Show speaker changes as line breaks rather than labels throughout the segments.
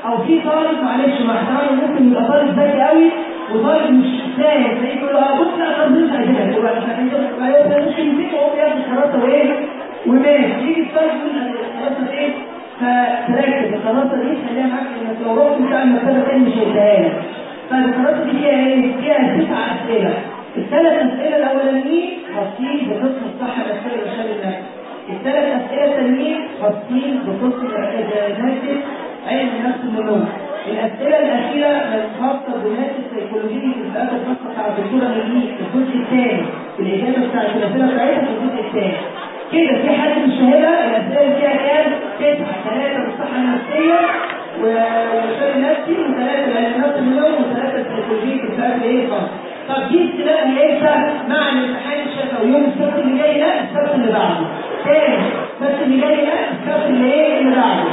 او في طالب معلش مع احترامي ممكن يبقى طالب ذكي قوي وطالب مش فاهم تلاقيه يقول له اه بص لا طب مش هجيبها يبقى احنا كده ممكن يمسك وهو بياخد الخراسه وايه وماشي يجي الطالب يقول الخراسه ايه فتركز الخراسه دي خليها معاك انك لو رحت بتاع المكتبه تاني مش هيديها لك فالخراسه دي فيها ايه؟ فيها تسع اسئله الثلاث اسئله الاولانيين خاصين بقسم الصحه النفسيه والارشاد النفسي الثلاث اسئله التانيين خاصين بقسم نفس علم النفس النمو الاسئله الاخيره خاصه بناس السيكولوجيه في الفئات الخاصه بتاع الدكتوره نجيب الجزء الثاني الاجابه بتاعت الاسئله بتاعتها في الجزء الثاني كده في حد مش فاهمها الاسئله اللي فيها كام؟ تسعه ثلاثه بالصحه النفسيه والارشاد النفسي وثلاثه علم النفس النمو وثلاثه السيكولوجيه في الفئات الايه الخاصه طب دي استلام امتى؟ مع الامتحان الشفوي يوم السبت اللي جاي لا السبت اللي بعده تاني السبت اللي جاي لا السبت اللي ايه اللي بعده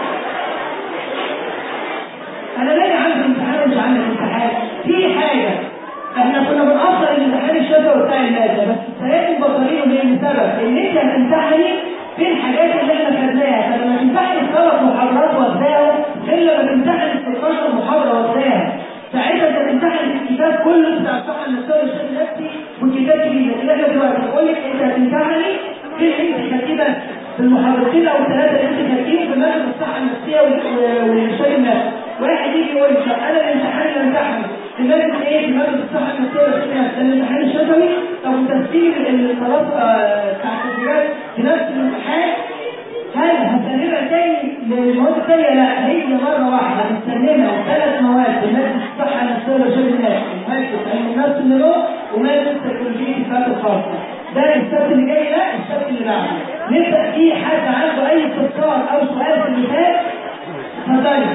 انا لا عندي امتحان مش عندي امتحان في حاجه احنا كنا بنأخر الامتحان الشفوي بتاع الماده بس السنه دي مبطلينه ليه لسبب ان انت هتمتحني في الحاجات اللي احنا خدناها فلما تمتحني ثلاث محاضرات واخداها غير لما تمتحني 16 محاضره واخداها ساعتها انت تمتحن الكتاب كله بتاع الصحه النفسيه والشد النفسي والكتاب الجديد لكن احنا دلوقتي بقول لك انت هتمتحني في اللي انت خدتيه بس في المحاضرتين او الثلاثه اللي انت خدتيهم في ماده الصحه النفسيه والشد النفسي واحد يجي يقول لك انا الامتحان اللي امتحن في ماده ايه؟ في ماده الصحه النفسيه والشد النفسي ده الامتحان الشفوي او تسجيل الخلاص بتاع التسجيلات في نفس الامتحان هل هستمر تاني للمواد الثانية؟ لا هي مرة واحدة هنستلمها ثلاث مواد مادة الصحة النفسية والرشاد النفسي ومادة علم النفس النمو ومادة السيكولوجية الفئات الخاصة ده السبت اللي جاي لا السبت اللي بعده نبدأ في حد عنده أي استفسار أو سؤال في اللي فات اتفضلي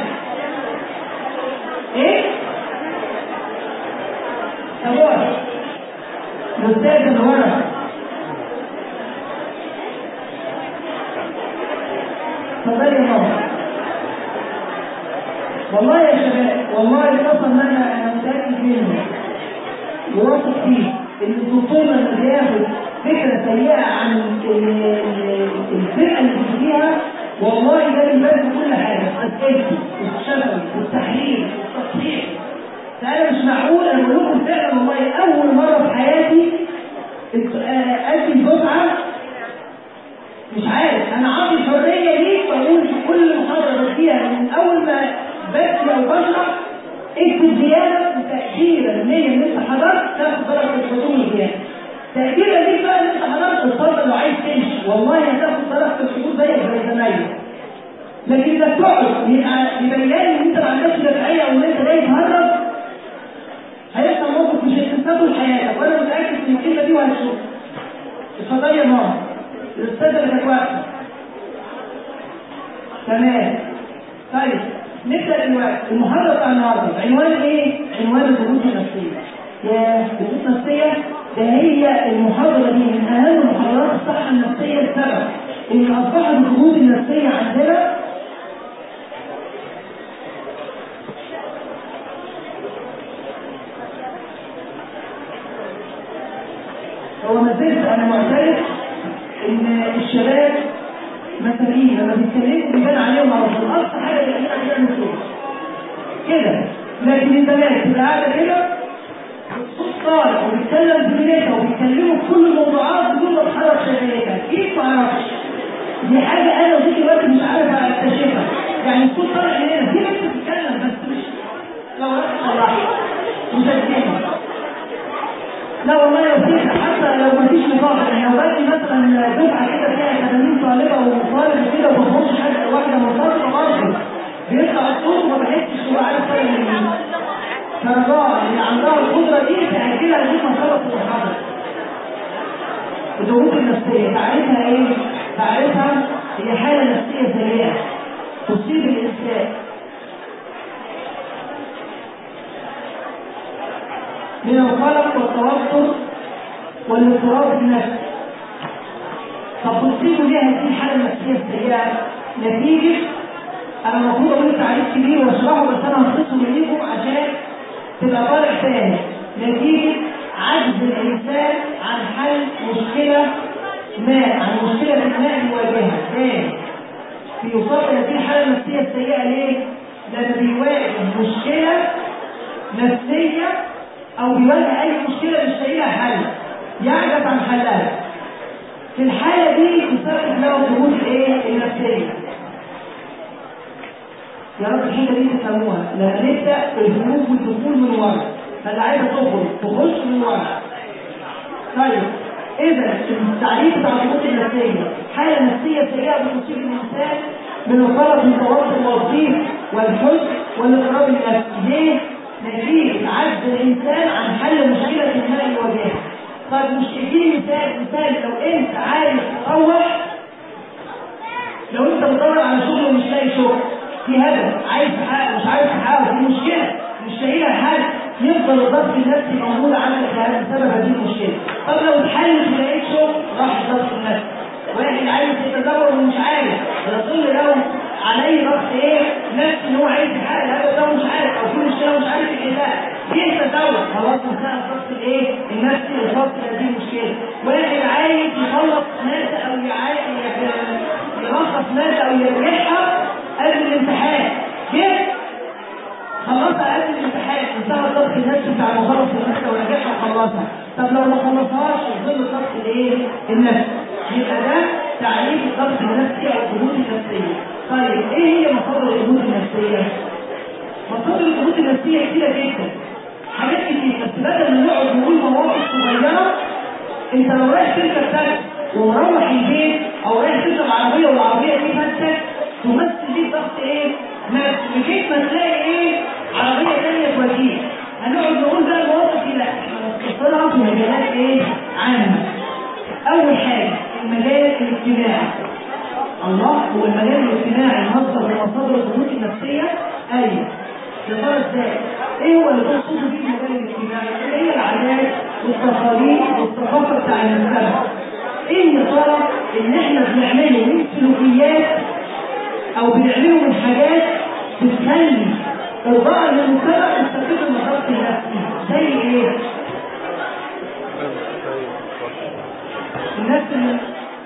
إيه؟ أبوها الأستاذ اللي ورا اتفضلي يا ماما والله يا شباب والله القسم ان انا انا متاكد منه وواثق فيه ان الدكتور لما بياخد فكره سيئه عن الفرقه اللي بتديها والله ده بيبان كل حاجه اسئلته والشفوي والتحليل والتصحيح فانا مش معقول انا بقول لكم فعلا والله اول مره في حياتي ادي الدفعه مش عارف انا عاطي الحريه ليك واقول في كل محاضره بديها من اول ما بدي او بشرح اكتب زياده وتاكيدا ليا ان انت حضرت تاخد درجه الحضور زياده تاكيدا ليك بقى ان انت حضرت اتفضل لو عايز تمشي والله هتاخد درجه الحضور زيك زي زمايلك لكن انك تقعد يبقى يبين لي ان انت ما عندكش دفعيه او ان انت جاي تهرب هيحصل موقف مش هتنساه طول حياتك وانا متاكد ان الكلمه دي وهتشوفها اتفضلي يا ماما الاستاذه اللي كانت واقفه تمام طيب نبدا دلوقتي المحاضره بتاع النهارده عنوان ايه؟ عنوان الضغوط النفسيه يا الضغوط النفسيه ده هي المحاضره دي من اهم محاضرات الصحه النفسيه السبب ان اصبحت الضغوط النفسيه عندنا هو ما زلت انا معترف ان الشباب مساكين لما بيتكلموا بيبان عليهم على طول اقصى حاجه بيعملها بيعمل صوت كده لكن البنات تبقى قاعده كده صوت طالع وبيتكلم بمينتها وبيتكلموا في كل الموضوعات بدون ما تحرك شفايفها كيف ما اعرفش دي حاجه انا ودي دلوقتي مش عارف اكتشفها يعني الصوت طالع من هنا في ناس بتتكلم بس مش لو رحت صراحه مسجلها لا والله يا سيدي حتى لو ما فيش نقاش يعني لو بدي مثلا دفعه كده فيها 80 طالبه وطالب كده وما بخش حاجه واحده منفصله برضه بيطلع الصوت وما بحسش هو عارف طالب مين فرجاء اللي عندها القدره دي تاجلها لغايه ما تخلص المحاضره الضغوط النفسيه تعريفها ايه؟ تعريفها هي حاله نفسيه سيئه تصيب الانسان من القلق والتوتر والاضطراب النفسي طب تصيبوا ليه هذه الحاله النفسيه السيئه نتيجه انا المفروض اقول تعريف كبير واشرحه بس انا هخصه ليكم عشان تبقى طالع فاهم نتيجه عجز الانسان عن حل مشكله ما عن مشكله ما يواجهها ثاني بيوصل الى هذه الحاله النفسيه السيئه ليه؟ لما بيواجه مشكلة نفسية أو بيواجه أي مشكلة مش لاقي لها حل يعجز عن حلها في الحالة دي تسبب له ضغوط الايه؟ النفسية يا رب الحته دي تفهموها لما نبدا الهروب والدخول من ورا فاللي عايزه تخرج تخش من ورا طيب اذا التعريف بتاع الضغوط النفسيه حاله نفسيه سيئه بتصيب الانسان من الغلط من توتر والضيق والحزن والاضطراب النفسي ليه؟ نتيجه عجز الانسان عن حل مشكله ما يواجهها طيب مش اديني مثال مثال لو انت عايز تروح لو انت بتدور على شغل ومش لاقي شغل في هدف عايز تحقق مش عايز تحقق في مشكله مش لاقي لها حل يفضل الضغط النفسي موجود عندك بسبب هذه المشكله طب لو اتحلت ولقيت شغل راح الضغط النفسي واحد عايز يتدور ومش عارف الرسول لو عليه ضغط ايه نفسي ان هو عايز يحقق الهدف ده ومش عارف او في مشكله ومش عارف يحلها جه تدور خلاص انتهى الضغط الايه النفسي الخاص بهذه المشكله واحد عايز يخلص ماده او يلخص ماده او يرجعها قبل الامتحان جه خلصها قبل الامتحان انتهى الضغط النفسي بتاع مخلص الماده ورجعها وخلصها طب لو ما خلصهاش ظل الضغط الايه النفسي يبقى ده تعريف الضغط النفسي او الضغوط النفسيه طيب ايه هي مصادر الضغوط النفسيه مصادر الضغوط النفسيه كتيره جدا حاجات كتير بس بدل ما نقعد نقول مواقف صغيره انت لو رايح تركب تاكسي ومروح البيت او رايح تركب عربيه والعربيه دي فاتك تمثل دي ضغط ايه؟ نفسي لغايه ما تلاقي ايه؟ عربيه ثانيه توديك هنقعد نقول بقى المواقف دي لا احنا نختصرها في مجالات ايه؟ عامه اول حاجه المجال الاجتماعي الله هو المجال الاجتماعي مصدر من مصادر الضغوط النفسيه ايوه يا ترى ازاي؟ ايه هو اللي تقصده في المجال الاجتماعي؟ اللي هي العادات والتقاليد والثقافه بتاع المجتمع. ايه يا ترى اللي احنا بنعمله من سلوكيات او بنعمله من حاجات بتخلي ارضاء للمجتمع تستفيد من الضغط النفسي زي ايه؟ الناس اللي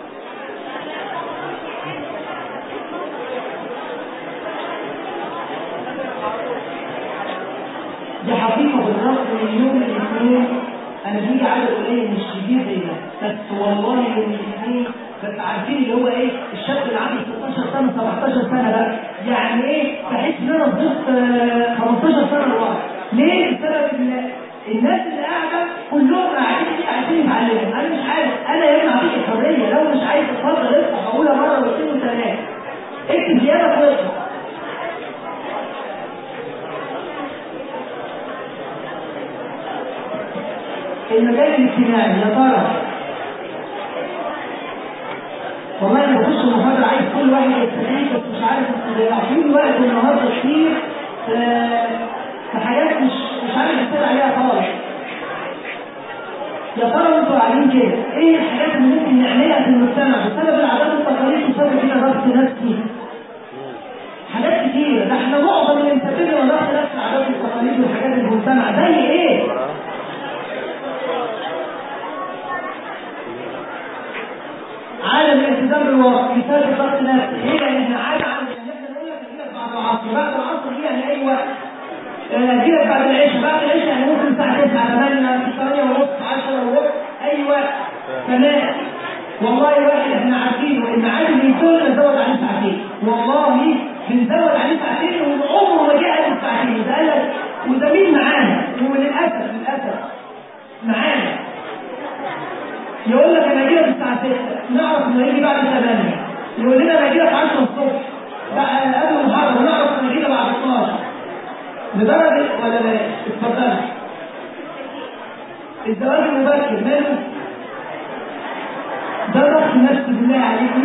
دي حقيقة بالرغم من يوم الاثنين انا بيجي عدد قليل مش كبير زي ده بس والله يوم الاثنين بس عارفين اللي هو ايه الشاب اللي عنده 16 سنة 17 سنة ده يعني ايه بحس ان انا فضلت 15 سنة لورا ليه؟ بسبب ان الناس اللي قاعدة كلهم قاعدين كده عايزين يتعلموا انا مش عارف انا يا ابني اعطيك الحرية لو مش عايز تتفضل افتح اقولها مرة واثنين وثلاثة اكتب زيادة واطلع المجال الاجتماعي يا ترى والله انا بخش المحاضره عايز كل واحد يستفيد بس مش عارف ضيعتوني وقت النهارده كتير في حاجات مش مش عارف استفيد عليها خالص يا ترى وانتوا قاعدين كده ايه الحاجات اللي ممكن نعملها في المجتمع بسبب العادات والتقاليد بسبب فينا ضغط نفسي حاجات كتير ده احنا معظم اللي مسببنا ضغط نفسي العادات والتقاليد والحاجات اللي في المجتمع زي ايه؟ عدم الالتزام بالوقت مثال الضغط النفسي هي ان احنا عاده عن احنا نقول لك كده بعد العصر بعد العصر دي يعني اي وقت كده بعد العشاء بعد العشاء يعني ممكن الساعه 9 8 8 ونص 10 ونص اي وقت تمام والله واحد احنا عارفينه ان عادي بيكون نزود عليه ساعتين والله بنزود عليه ساعتين وعمره ما جه قبل ساعتين ده قال لك وده مين معانا وللاسف للاسف معانا يقول لك انا هجيلك الساعه 6 نعرف انه يجي بعد 8 يقول لنا انا هجيلك 10 الصبح بقى قبل المحاضره نعرف انه هجيلك بعد 12 لدرجه ولا لا اتفضل الزواج المبكر ماله ده ضغط نفسي بالله عليكم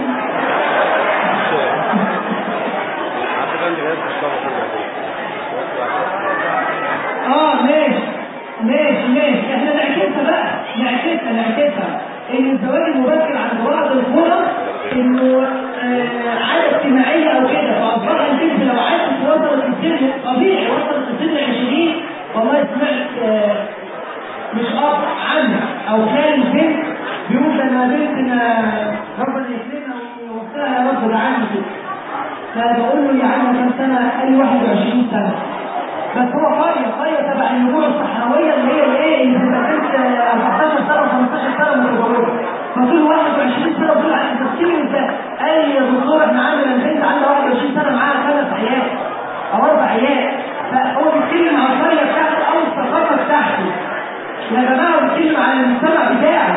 اه ماشي ماشي ماشي احنا نعكسها بقى نعكسها نعكسها ان الزواج المبكر عند بعض الفرص انه آه عاده اجتماعيه او كده فاصبح البنت لو عاشت وصلت للسن طبيعي وصلت للسن 20 والله سمعت آه مش اب عنها او خال البنت بيقول انا بنتنا ربنا يكرمها ووفقها يا رب ده عندي كده فبقول له يا عم كم سنه؟ قال لي 21 سنه بس هو قريه قريه تبع النجوم الصحراويه اللي هي الايه اللي بتبقى بنت 14 سنه و15 سنه متجوزه فطول 21 سنه وطول انت بتتكلم انت قال لي يا دكتور احنا عندنا البنت عندها 21 سنه معاها خمس عيال او اربع عيال فهو بيتكلم عن القريه بتاعته او الثقافه بتاعته يا جماعه هو بيتكلم عن المجتمع بتاعه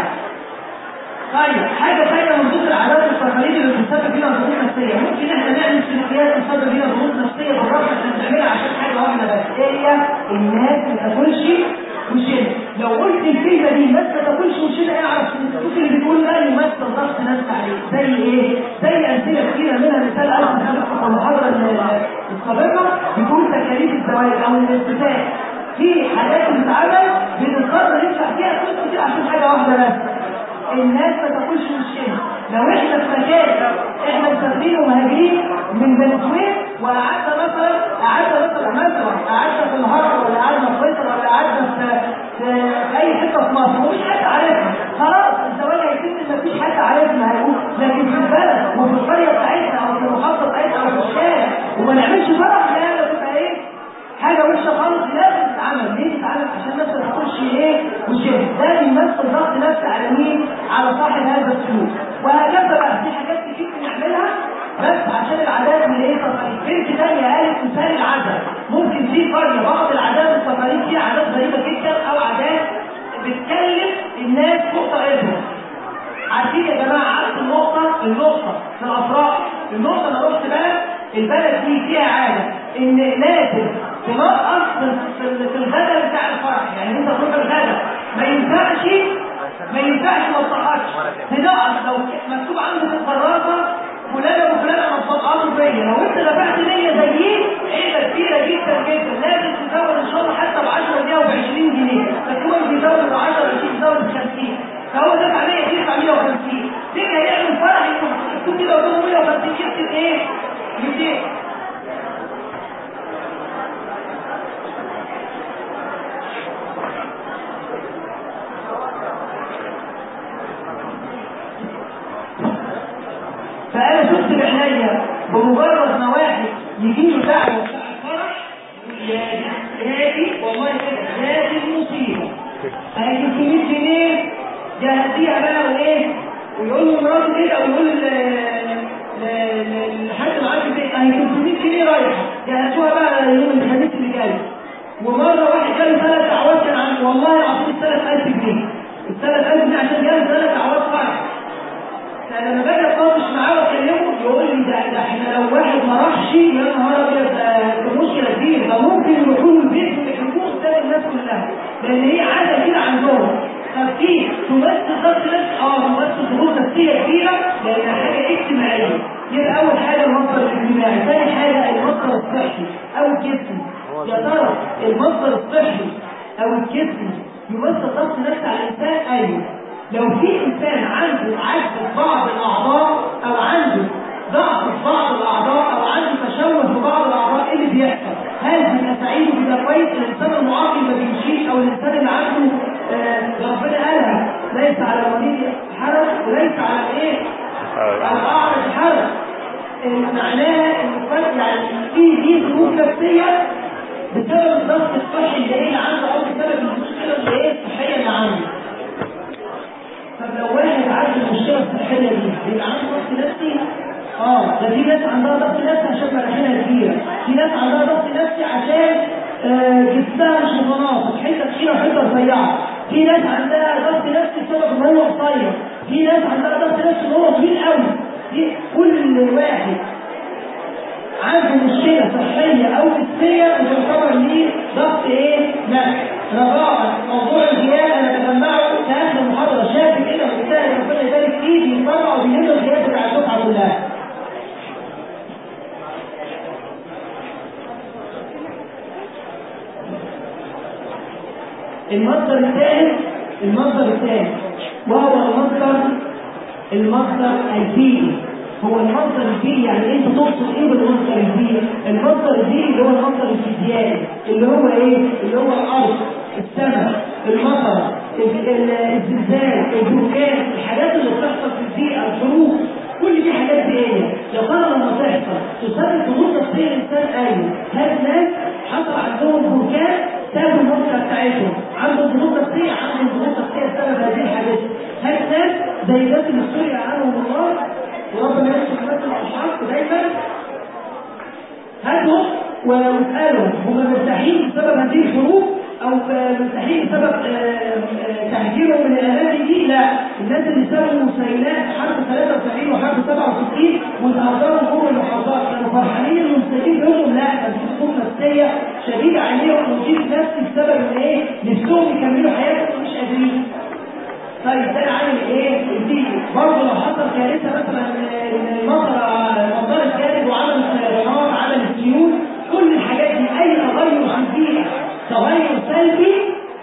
طيب حاجة ثانية من ضمن العادات والتقاليد اللي بتسبب فينا ضغوط نفسية، ممكن احنا نعمل سلوكيات تسبب فينا ضغوط نفسية بالرغم احنا بنعملها عشان حاجة واحدة بس، هي الناس ما تاكلش وشنا، لو قلت الكلمة دي الناس ما تاكلش وشنا اعرف ان الصوت اللي بتقول ده يمثل ضغط نفسي عليك، زي ايه؟ زي أمثلة كتيرة منها مثال ألف خمسة في المحاضرة السابقة بتقول تكاليف الزواج أو الاتفاق. في حاجات بتتعمل بنضطر ندفع فيها فلوس كتير عشان حاجة واحدة بس. الناس ما تاكلش وشنا لو احنا في مكان احنا مسافرين ومهاجرين من فنزويلا وقعدنا مثلا قعدنا مثلا مثلا قعدنا في الهرم ولا قعدنا في مصر ولا قعدنا في, في اي حته في مصر ومش حد عارفنا خلاص الزواج هيتم مفيش حد عارفنا هيقول لكن في البلد وفي القريه بتاعتنا او في المحافظه بتاعتنا او في الشارع وما نعملش فرح لا ده تبقى ايه حاجه وحشه خالص لازم تتعمل ليه تتعمل عشان الناس ما تاكلش ايه وشرب ده بيمثل ضغط نفسي على مين على صاحب هذا السلوك وهكذا بقى في حاجات كتير بنعملها بس عشان العادات اللي هي تقاليد بنت ثانيه قالت مثال العاده ممكن في قريه بعض العادات والتقاليد فيها عادات غريبه جدا او عادات بتكلف الناس فوق طاقتهم عارفين يا جماعه عارف النقطه النقطه في الافراح النقطه انا رحت بلد البلد دي فيها عاده ان لازم تنقص في في الغداء بتاع الفرح يعني انت تروح الغداء ما ينفعش ما ينفعش ما تسقطش تنقص لو مكتوب عندك في الكراسه فلان وفلان مطبقاته فيا لو انت دفعت ليا زيه عيبه كبيره جدا جدا لازم تزود ان شاء الله حتى ب 10 جنيه و 20 جنيه فكون بيزود ب 10 20 يزود ب 50 فهو دفع ليا يدفع 150 تيجي هيعمل فرح يكون كده قدامه 150 يكتب ايه؟ 200 فانا شفت بعينيا بمجرد ما واحد يجي له دعوه بتاع الفرح يا هادي والله كده هادي المصيبه هيجي 300 جنيه جهزيها بقى وايه ويقول له مراته كده او يقول لحد معاك كده هي 300 جنيه رايحه جهزوها بقى يوم الخميس اللي جاي ومره واحد جاله ثلاث دعوات كان عنده والله العظيم 3000 جنيه ال 3000 جنيه عشان جاله ثلاث دعوات فرح فلما باجي اتناقش معاه واكلمه يقول لي ده, ده احنا لو واحد ما راحش يا نهار ابيض ده مشكله كبيره ده ممكن يروحوا البيت ويحرقوه قدام الناس كلها لان هي عاده كده عندهم طب في تمثل ضغط نفسي اه تمثل ضغوط نفسيه كبيره لانها حاجه اجتماعيه يبقى اول حاجه المصدر الاجتماعي ثاني حاجه المصدر الصحي او الجسمي يا ترى المصدر الصحي او الجسمي يمثل ضغط نفسي على الانسان ايوه لو في انسان عنده عجز في بعض الاعضاء او عنده ضعف في بعض الاعضاء او عنده تشوه في بعض الاعضاء ايه اللي بيحصل؟ هل بيبقى سعيد وبيبقى كويس الانسان المعاقل ما بيمشيش او الانسان اللي عنده آه ربنا قالها ليس على الوليد حرج وليس على ايه؟ على الاعرج حرج معناها ان يعني في دي ظروف نفسيه بسبب الضغط الصحي اللي هي عنده او بسبب المشكله اللي هي الصحيه اللي عنده طب لو واحد عنده المشكله الصحيه دي بيبقى عنده ضغط نفسي اه ده في ناس عندها ضغط نفسي عشان مراحلها كبيره في ناس عندها ضغط نفسي عشان آه جسمها مش متناسق حته تخينه وحته رفيعه في ناس عندها ضغط نفسي بسبب ان هو قصير في ناس عندها ضغط نفسي ان هو طويل قوي في كل واحد عنده مشكله صحيه او نفسيه بتعتبر ليه ضغط ايه؟ نفسي رجاء موضوع الجهاز انا بجمعه كان محاضره شاب كده وبالتالي ربنا يبارك فيه بيطلع وبيلم الجهاز بتاع الدفعه كلها. المصدر الثالث المصدر الثالث وهو المصدر المصدر البيئي هو المصدر البيئي يعني انت تقصد ايه بالمصدر البيئي؟ المصدر البيئي اللي هو المصدر الفيزيائي اللي هو ايه؟ اللي هو الارض السماء المطر الزلزال البركان الحاجات اللي بتحصل في البيئه الحروب كل دي حاجات بيئيه يا ترى لما تحصل بيحصل تسبب ضغوط نفسيه الانسان ايوه هاد ناس حصل عندهم بركان سابوا المنطقه بتاعتهم عندهم ضغوط نفسيه عندهم ضغوط نفسيه بسبب هذه الحاجات هاد ناس زي الناس اللي في سوريا عنهم الله وربنا يستر الناس الاشعار دايما هاتهم واسالهم هم مرتاحين بسبب هذه الحروب او مرتاحين بسبب تهجيرهم من الاماكن دي لا الناس اللي سابوا مسيلات حرب 73 وحرب 67 وتهجروا جوه المحافظات كانوا فرحانين انهم سايبين بيوتهم لا كان في ضغوط نفسيه شديده عليهم وضيق نفسي بسبب ان ايه نفسهم يكملوا حياتهم مش قادرين طيب ده عامل ايه؟ دي برضه لو حصل كارثه مثلا المطر مطر جامد وعمل الطيران عمل السيول كل الحاجات دي اي تغير في البيئه تغير سلبي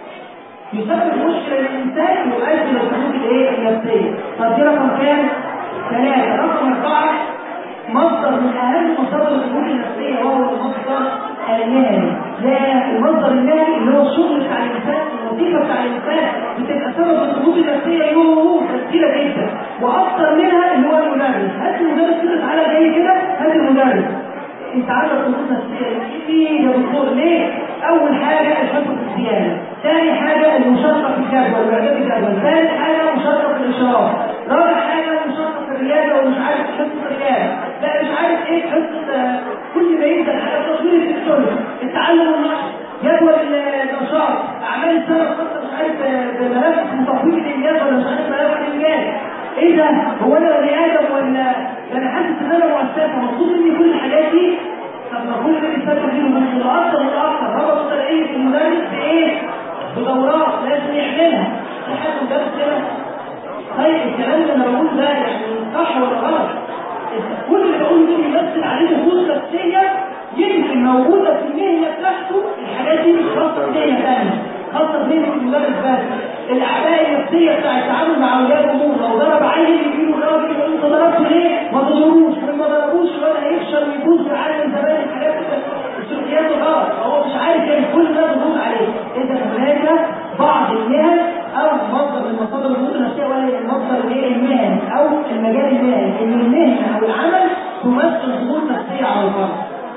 يسبب مشكله للانسان ويؤدي للخطوط الايه؟ النفسيه. طب دي رقم كام؟ ثلاثه، رقم اربعه مصدر من اهم مصادر الخطوط النفسيه وهو المصدر المهني. ده المصدر المهني اللي هو الشغل بتاع الانسان الوظيفه بتاع الانسان بتبقى سبب الضغوط النفسيه يوم كتيره جدا واكثر منها اللي هو المدرس هات المدرس كده تعالى جاي كده هات المدرس انت عندك ضغوط نفسيه ايه يا دكتور ليه؟ اول حاجه الحفظ في الديانه ثاني حاجه المشاركه في الجدول واعداد الجدول ثالث حاجه المشاركه في الاشراف رابع حاجه المشاركه في الرياضه ومش عارف حصه الرياضه لا مش عارف ايه حصه كل ما يبدا على تصوير التكنولوجي التعلم النشط جدول النشاط اعمال السنه الخاصه مش عارف بملف تطوير الانجاز ولا مش عارف ملف الانجاز ايه ده؟ هو انا بني ادم ولا انا حاسس ان انا مؤسسه مطلوب مني كل الحاجات دي طب ما كل ده بيستفاد منه بس اكتر واكتر ربط تلاقيه المدرس بايه؟ بدورات لازم يعملها في حد مدرس كده طيب الكلام اللي انا بقوله ده يعني صح ولا غلط؟ كل اللي بقوله ده بيمثل عليه ضغوط نفسيه يمكن موجوده في المهنه بتاعته الحاجات دي مش خاصه بمهنه ثانيه خاصه بمهنه المدرس بس الاعباء النفسيه بتاع التعامل مع اولياء الامور لو ضرب عيل يجيله راجل يقول له انت ضربته ليه؟ ما تضربوش ما ضربوش ولا هيفشل ويفوز ويعلم زمان الحاجات السلوكيات غلط هو مش عارف يعني كل ده ضغوط عليه اذا هناك بعض المهن او مصدر من مصادر الضغوط النفسيه ولا المصدر الايه المهني او المجال المهني ان المهنه او العمل تمثل ضغوط نفسيه على الفرد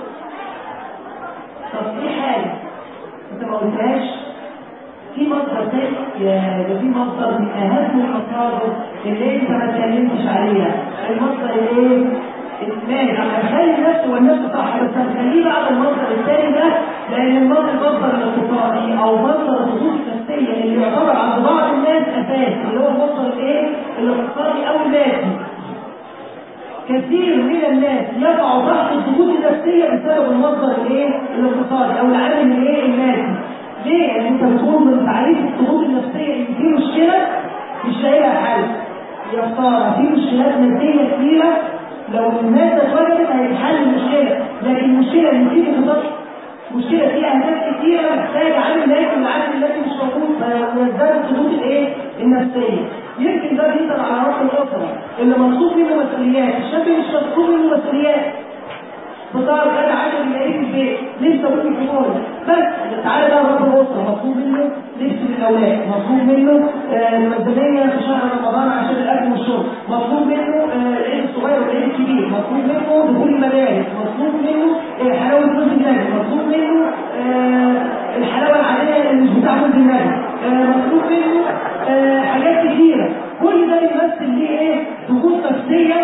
طب في حاجه انت ما قلتهاش في مصدر تاني ده في مصدر من اهم المصادر اللي انت ما اتكلمتش عليها المصدر الايه؟ المال هنخلي النفس والنفس صح بس هنخليه بعد المصدر الثاني ده لان المصدر المصدر الاقتصادي او مصدر الضغوط النفسيه اللي يعتبر عند بعض الناس اساس اللي هو المصدر الايه؟ الاقتصادي او المادي كثير من الناس يقعوا تحت الضغوط النفسيه بسبب المصدر الايه؟ الاقتصادي او العامل الايه؟ المادي ليه؟ يعني انت بتقول من تعريف الضغوط النفسيه ان في مشكله مش لاقي لها حل. يا ترى في مشكلات ماديه كتيره لو الناس اتوجدت هيتحل المشكله، لكن المشكله اللي تيجي في ضغط مشكله فيها اهداف كتيره محتاجه عامل لكن العامل الذي مش موجود فيزداد الضغوط الايه؟ النفسيه. يمكن ده بيظهر على رأس الاسره اللي مطلوب منه مسؤوليات، الشاب مش مطلوب منه مسؤوليات. فطار غدا عشان يلاقيه في البيت لسه ابوك في جوه بس تعالى بقى رب الاسره مطلوب منه لبس للاولاد مطلوب منه الميزانيه في شهر رمضان عشان الاكل والشرب مطلوب منه العيد الصغير والعيد الكبير مطلوب منه دخول المدارس مطلوب منه حلاوه جوز النبي مطلوب منه الحلاوه العاديه اللي مش بتاع جوز النبي مطلوب منه حاجات كتيره كل ده بيمثل ليه ايه ضغوط نفسيه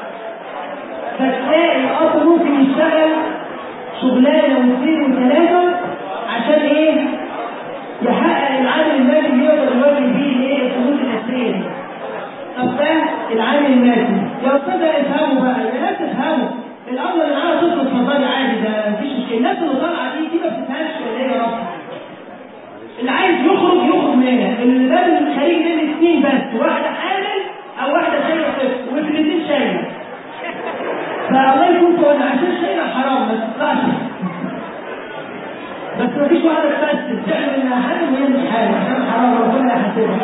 فتلاقي الاب ممكن يشتغل شغلانه واثنين وثلاثه عشان ايه؟ يحقق العامل المادي اللي يقدر يواجه بيه الايه؟ الضغوط النفسيه دي. طب ده العامل المادي يا استاذ افهموا بقى يا ناس افهموا الاول اللي معاه طفل اتفضلي عادي ده مفيش مشكله الناس اللي طالعه دي دي ما بتفهمش ولا ايه يا رب؟ اللي عايز يخرج يخرج منها اللي لازم خليج من اثنين بس واحده حامل او واحده شايله طفل وفي الاثنين شايله فالله يكون في عون عشان شيء حرام ما تطلعش بس ما فيش واحده تمثل تعمل انها حاجه وهي مش حاجه عشان حرام ربنا يحاسبها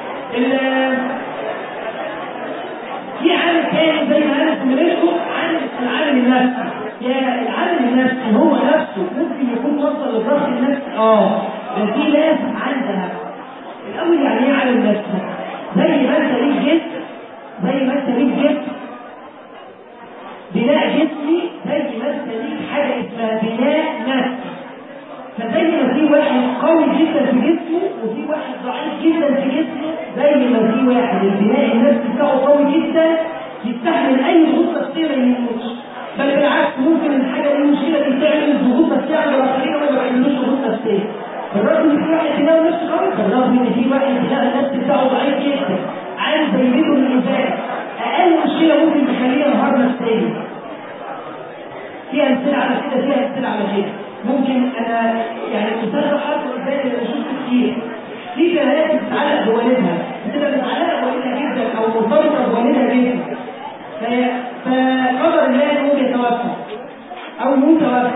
في عالم تاني زي ما انا سمعته عن العالم النفسي يا العالم النفسي هو نفسه ممكن يكون مصدر للضغط النفسي اه ده في ناس عندها الاول يعني ايه عالم نفسي زي ما انت ليك جسم زي ما انت ليك جسم بناء جسمي زي ما انت ليك حاجه اسمها بناء نفسي فزي ما في واحد قوي جدا في جسمه وفي واحد ضعيف جدا في جسمه زي ما في واحد البناء النفسي بتاعه قوي جدا يستحمل اي ضغوط نفسيه ما يموتش بل بالعكس ممكن الحاجه دي المشكله دي تعمل ضغوط نفسيه على الاخرين وما يعملوش ضغوط نفسيه بالرغم ان في واحد بناء نفسه قوي بالرغم ان في واحد بناء النفسي بتاعه ضعيف جدا عايز يزيده من الانسان اقل مشكله ممكن تخليه ينهار نفسيا في امثله على كده في امثله على كده ممكن انا يعني الاستاذ حاطط قدامي انا شفت كتير في بنات بتتعلق بوالدها بتبقى متعلقه بوالدها جدا او مرتبطه بوالدها جدا فقدر الله ان هو يتوفى او متوفى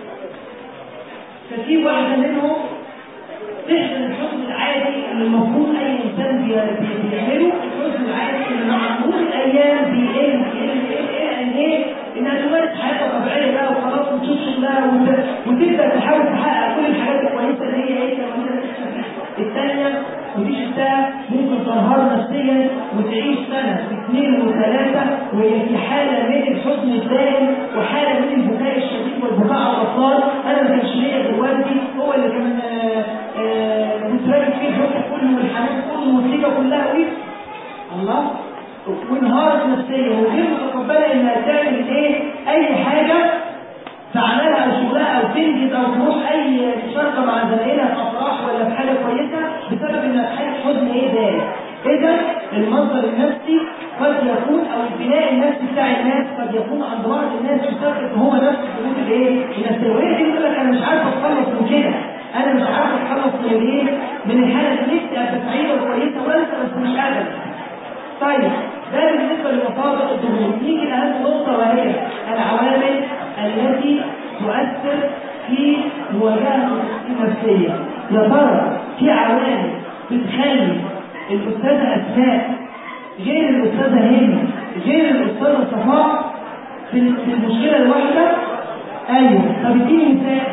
ففي واحده منهم تحزن الحزن العادي اللي المفروض اي انسان بيعمله الحزن العادي اللي مع مرور الايام بيقل بيقل بيقل ان ايه انها تمارس حياتها طبيعيه بقى وخلاص وتشوف شغلها وتبدا تحاول تحقق كل الحاجات الكويسه اللي هي ايه الثانيه ودي شفتها ممكن تنهار نفسيا وتعيش سنه اثنين وثلاثه وهي في حاله من الحزن الدائم وحاله من البكاء الشديد والبكاء على الاطفال انا ما كانش ليا دلوقتي هو اللي كمان بتراجع فيه الحزن كله والحنان كله والمصيبه كلها ويه الله وانهارت نفسيا وغير متقبله انها تعمل ايه اي حاجه في عملها او شغلها او تنجز او تروح اي مشاركه مع زمايلها في افراح ولا في حاجه كويسه بسبب انها في حاله حزن ايه داري اذا المصدر النفسي قد يكون او البناء النفسي بتاع الناس قد يكون عند بعض الناس بسبب ان هو نفس الظروف الايه النفسيه وهي دي بتقول لك انا مش عارف اتخلص من كده انا مش عارف اتخلص من الايه من الحاله اللي نفسي ابقى سعيده وكويسه وانسى بس مش قادر طيب ده بالنسبه لمصادر الضغوط نيجي لاهم نقطه وهي العوامل التي تؤثر في مواجهه النفسيه يا ترى في عوامل بتخلي الاستاذه اسماء غير الاستاذه هند غير الاستاذه صفاء في المشكله الواحده ايوه طب اديني مثال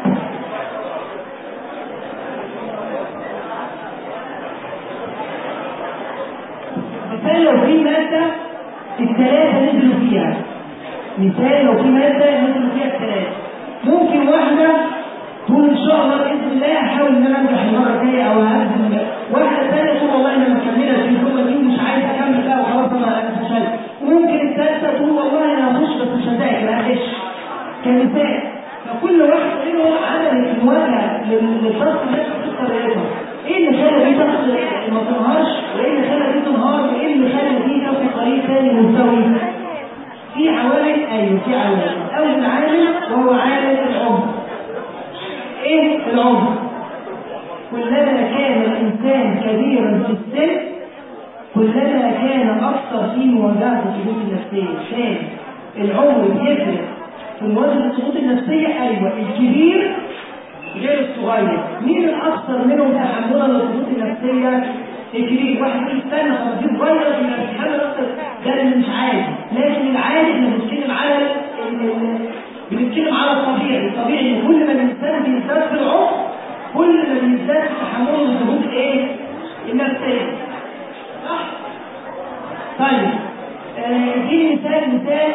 مثال لو في ماده الثلاثه نزلوا فيها مثال لو في ماده نزلوا فيها الثلاثه ممكن واحده تقول ان شاء الله باذن الله هحاول ان انا انجح المره الجايه او هقدم واحده ثانيه تقول والله انا مكمله في الجمله دي ومش عايز اكمل بقى وخلاص انا انا فشلت وممكن الثالثه تقول والله انا هخش بس مش هذاكر هغش كمثال فكل واحد منهم عمل المواجهه للشخص اللي بطريقتها ايه اللي خلى دي شخص ما تنهارش وايه اللي خلى دي تنهار وايه اللي خلى دي تاخد طريق ثاني مستوي في عوامل ايوه في عوامل اول عامل وهو عامل العمر ايه العمر كلما كان الانسان كبيرا في السن كلما كان اكثر في مواجهه الضغوط النفسيه ثاني العمر بيفرق في مواجهه الضغوط النفسيه ايوه الكبير غير الصغير مين الاكثر منهم تحملا للضغوط النفسيه الكبير واحد يقول استنى طب دي صغير يبقى بيتحمل اكتر ده اللي مش عادي لكن العادي احنا بنتكلم على بنتكلم على الطبيعي الطبيعي ان كل ما الانسان بيزداد في العمر كل ما بيزداد في تحمله للضغوط الايه النفسيه صح طيب آه دي مثال مثال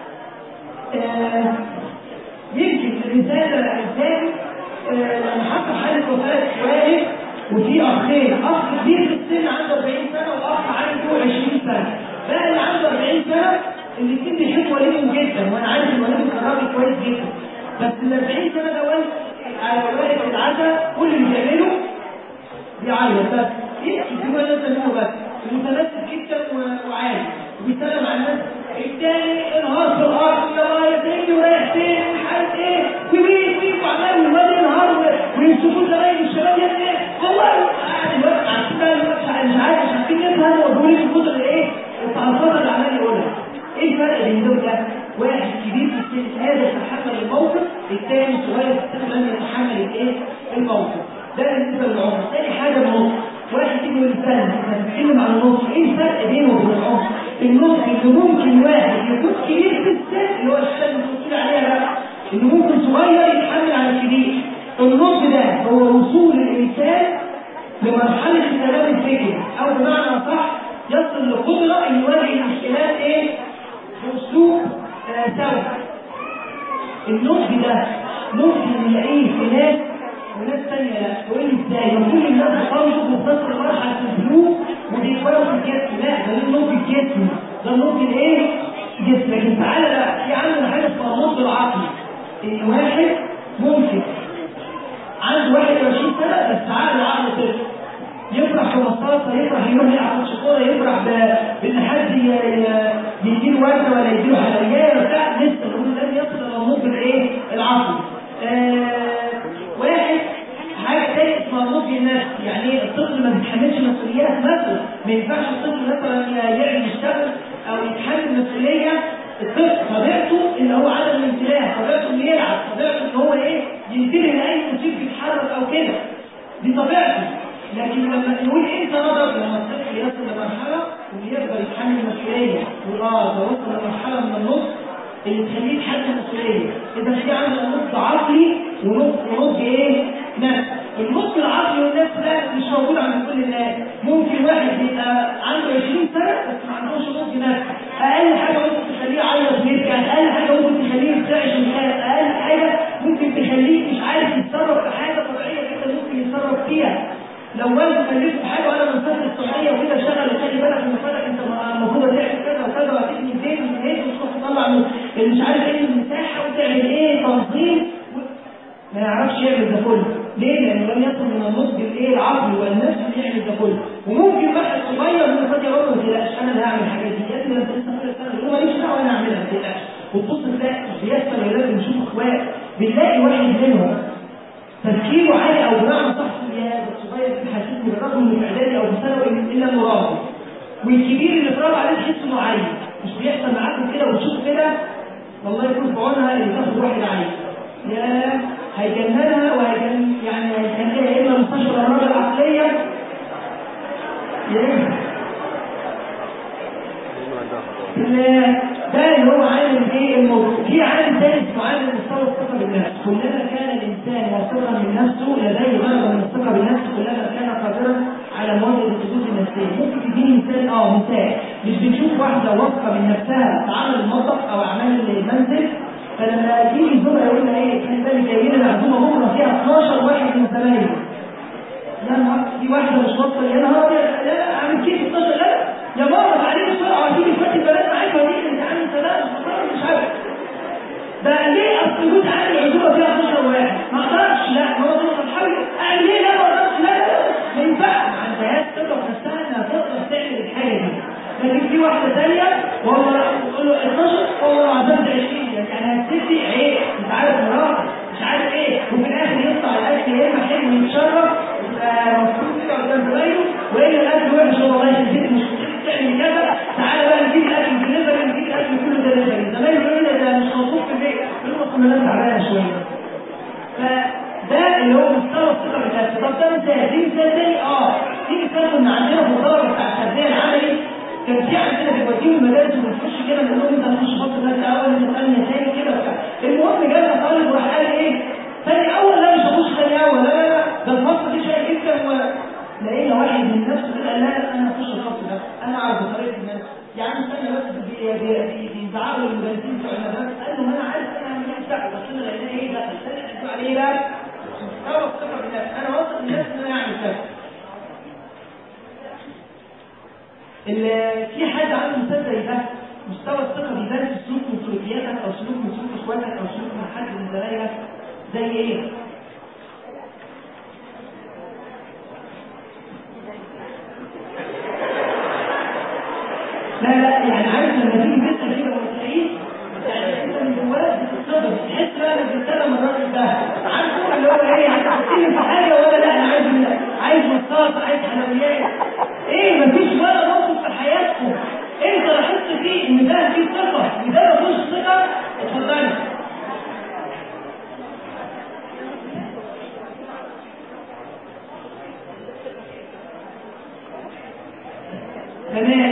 آه يمكن المثال الثاني لما حصل حاله وفاه والد وفي اخين اخ كبير في السن عنده 40 سنه واخ عنده 20 سنه بقى اللي عنده 40 سنه الاثنين بيحبوا والدهم جدا وانا عارف ان والدهم كان راجل كويس جدا بس ال 40 سنه ده والد على والد العزاء كل اللي بيعمله بيعيط بس يحكي في والد تنمو بس متمسك جدا وعالي وبيسلم على الناس الثاني انهار في الارض يا يا سيدي ورايح فين مش عارف ايه ومين ومين وعمال والواد ينهار ويمسكوه زمايل الشباب يا ابني والله قاعد الواد على الشمال مش عارف مش عارفين يفهم وبيقول لي الكتب الايه التعرفات اللي عمال يقولها ايه الفرق بين دول ده؟ واحد كبير في السن قادر يتحمل الموقف الثاني صغير في السن لم يتحمل الايه؟ الموقف ده بالنسبه للعمر ثاني حاجه النص واحد يجي يقول استنى احنا بنتكلم عن النص ايه الفرق بينه وبين العمر؟ النص اللي ممكن واحد يكون كبير في السن اللي هو الشاب اللي بتقول عليها بقى انه ممكن صغير يتحمل على الكبير النص ده هو وصول الانسان لمرحله التمام الفكري او بمعنى صح يصل لقدره ان يواجه المشكلات ايه؟ باسلوب آه سوي النضج ده ممكن نلاقيه في ناس وناس ثانيه لا تقول لي ازاي ما كل الناس خالصوا بتصل مرحله البلوغ وبيكبروا في الجسم لا ده النضج الجسمي ده النضج الايه؟ جسم لكن تعالى بقى في عندنا حاجه اسمها النضج العقلي ان واحد ممكن عنده 21 سنه بس عقله عقل طفل يفرح في مصاصة يفرح يروح يلعب ماتش كوره يفرح بان حد يديله ورده ولا يديله حلويات بتاع لسه بيقول لازم يصل الى النضج الايه؟ العقلي. آه واحد حاجه ثانيه اسمها النضج النفسي يعني ايه الطفل ما بيتحملش مسؤوليات نفسه ما ينفعش الطفل مثلا يعمل يشتغل او يتحمل مسؤوليه الطفل طبيعته ان هو عدم الانتباه طبيعته انه يلعب طبيعته ان هو ايه ينتبه لاي مصيب بيتحرك او كده دي طبيعته لكن لما نقول انت نظر لما الطفل يصل لمرحله ويقدر يتحمل مسؤوليه واه ده وصل لمرحله من النص اللي تخليه يتحمل مسؤوليه اذا في عندنا نضج عقلي ونضج ايه؟ نفسي النضج العقلي والنفسي ده مش موجود عند كل الناس ممكن واحد يبقى عنده 20 سنه بس ما عندوش نضج نفسي اقل حاجه ممكن تخليه يعيط ويرجع اقل حاجه ممكن تخليه يرتعش ويخاف اقل حاجه ممكن تخليه مش عارف يتصرف في حاجه طبيعيه جدا ممكن يتصرف فيها لو والده كلفه بحاجه وانا من سنه الصحيه وكده شغل خلي بالك من فلك انت المفروض تعمل كذا وكذا وهتبني البيت من هيك وتروح تطلع مش عارف ايه المساحه وتعمل ايه تنظيم ما يعرفش يعمل ده كله ليه؟ لانه لم يصل من النضج الايه العقل والنفس يعمل ده كله وممكن واحد صغير من فتره يقول له ما تقلقش انا اللي هعمل الحاجات دي يا ابني انت لسه في سنه يقول ماليش دعوه انا اعملها ما تقلقش وتبص تلاقي بيحصل ولاد بنشوف اخوات بنلاقي واحد منهم تفكيره عالي او بمعنى صح يا ده الصغير ده حاسسني بالرغم من اعدادي او بثانوي الا انه راضي والكبير اللي اتربى عليه تحس انه عايز مش بيحصل معاكم كده وتشوف كده والله يكون في عونها اللي تاخد واحد عايز يا هيجننها وهيجن يعني هيجننها يا اما مستشفى الامراض العقليه يا اما ده اللي هو عالم ايه الموضوع في عالم ثالث اسمه عالم مستوى الثقه بالنفس كلما كان الانسان واثقا من نفسه لديه درجه من الثقه بالنفس كلما كان قادرا على مواجهه الضغوط النفسيه ممكن تديني مثال اه مثال مش بنشوف واحده واثقه من نفسها في عمل المطبخ او اعمال المنزل فلما تيجي زملاء يقول لها ايه كان بالك جايين العزومه بكره فيها 12 واحد من زمايلي لا ما في واحده مش واثقه يا نهار ابيض لا لا اعمل كيف 12 لا يا ماما تعالي بسرعه تيجي تفتح البنات معاك ودي انت عامل سلام مش عارف ده ليه اصل جوز عامل العزومه فيها 12 واحد ما اقدرش لا هو ده الحل اعمل ايه لا ما اقدرش لا لا ما ينفعش ما عندهاش ثقه في نفسها انها تقدر تعمل الحاجه دي لكن في واحده ثانيه والله تقول له 12 والله عزمت 20 يعني هتدي عيب مش عارف مراتب مش عارف ايه وفي الاخر يطلع الاكل يا اما حلو يتشرب يبقى مبسوط كده قدام زمايله والا الاكل وحش والله البيت مش تعمل كذا تعالى بقى نجيب الاكل دليفري نجيب الاكل كله دليفري زمايله يقول لي ده مش مبسوط في البيت يقول له اصل انا تعبانه شويه فده اللي هو مستوى الثقه بالنفس طب ده مثال في مثال تاني اه في مثال كنا عندنا في الطلبه بتاع التربيه العملي كان في عندنا بيوديهم المدارس وبنخش كده بنقول لهم انت هتخش فصل درس اول انت ثانيه ثاني كده وبتاع المهم جالنا طالب وراح قال ايه ثاني اول لا مش هخش ثاني اول لا لا لا ده الفصل دي شيء جدا و لقينا واحد من نفسه كده قال لا لا انا هخش الفصل ده انا عارف طريقه الناس يعني ثانيه بس بيزعقوا للمدرسين بتوع المدارس قال لهم انا عارف انا هعمل ايه بتاع بس انا لقيناه ايه ده ثاني قالوا عليه لا مستوى الثقه بالنفس انا واثق من نفسي ان انا اعمل كذا في حد عنده مثال زي ده مستوى الثقه بيبان في سلوك من سلوكياتك او سلوك من سلوك اخواتك او سلوك من حد من زمايلك زي ايه؟ لا لا يعني عارف لما تيجي تسال كده وما تلاقيش يعني انت من جواك بتتصدم تحس بقى انك بتتكلم الراجل ده عارفه اللي هو ايه هتتكلم في حاجه ولا لا انا عايز عايز مصاص عايز حلويات ايه مفيش ولا موقف في حياتكم انت لاحظت فيه ان ده فيه ثقه ان ده ما فيهوش ثقه اتفضلي تمام